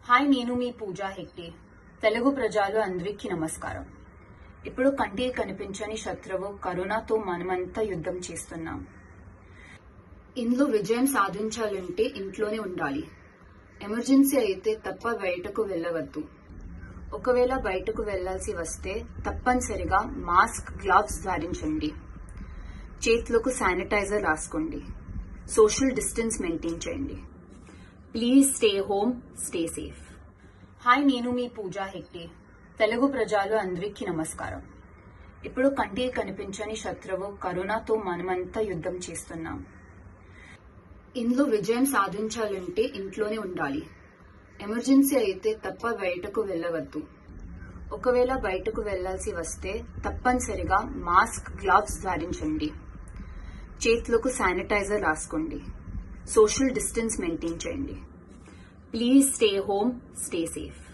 hi నేను మీ పూజా హెగ్డే తెలుగు ప్రజలు అందరికీ నమస్కారం ఇప్పుడు కంటికి కనిపించని శత్రువు కరోనాతో మనమంతా యుద్ధం చేస్తున్నాం ఇందులో విజయం సాధించాలంటే ఇంట్లోనే ఉండాలి ఎమర్జెన్సీ అయితే తప్ప బయటకు వెళ్ళవద్దు ఒకవేళ బయటకు వెళ్లాల్సి వస్తే తప్పనిసరిగా మాస్క్ గ్లవ్స్ ధరించండి చేతులకు శానిటైజర్ రాసుకోండి సోషల్ డిస్టెన్స్ మెయింటైన్ చేయండి please stay home stay safe hi నేను మీ పూజా హెగ్డే తెలుగు ప్రజలు అందరికీ నమస్కారం ఇప్పుడు కంటికి కనిపించని శత్రువు కరోనాతో మనమంతా యుద్ధం చేస్తున్నాం ఇందులో విజయం సాధించాలంటే ఇంట్లోనే ఉండాలి ఎమర్జెన్సీ అయితే తప్ప బయటకు వెళ్ళవద్దు ఒకవేళ బయటకు వెళ్లాల్సి వస్తే తప్పనిసరిగా మాస్క్ గ్లవ్స్ ధరించండి చేతులకు శానిటైజర్ రాసుకోండి సోషల్ డిస్టెన్స్ మెయింటైన్ చేయండి please stay home stay safe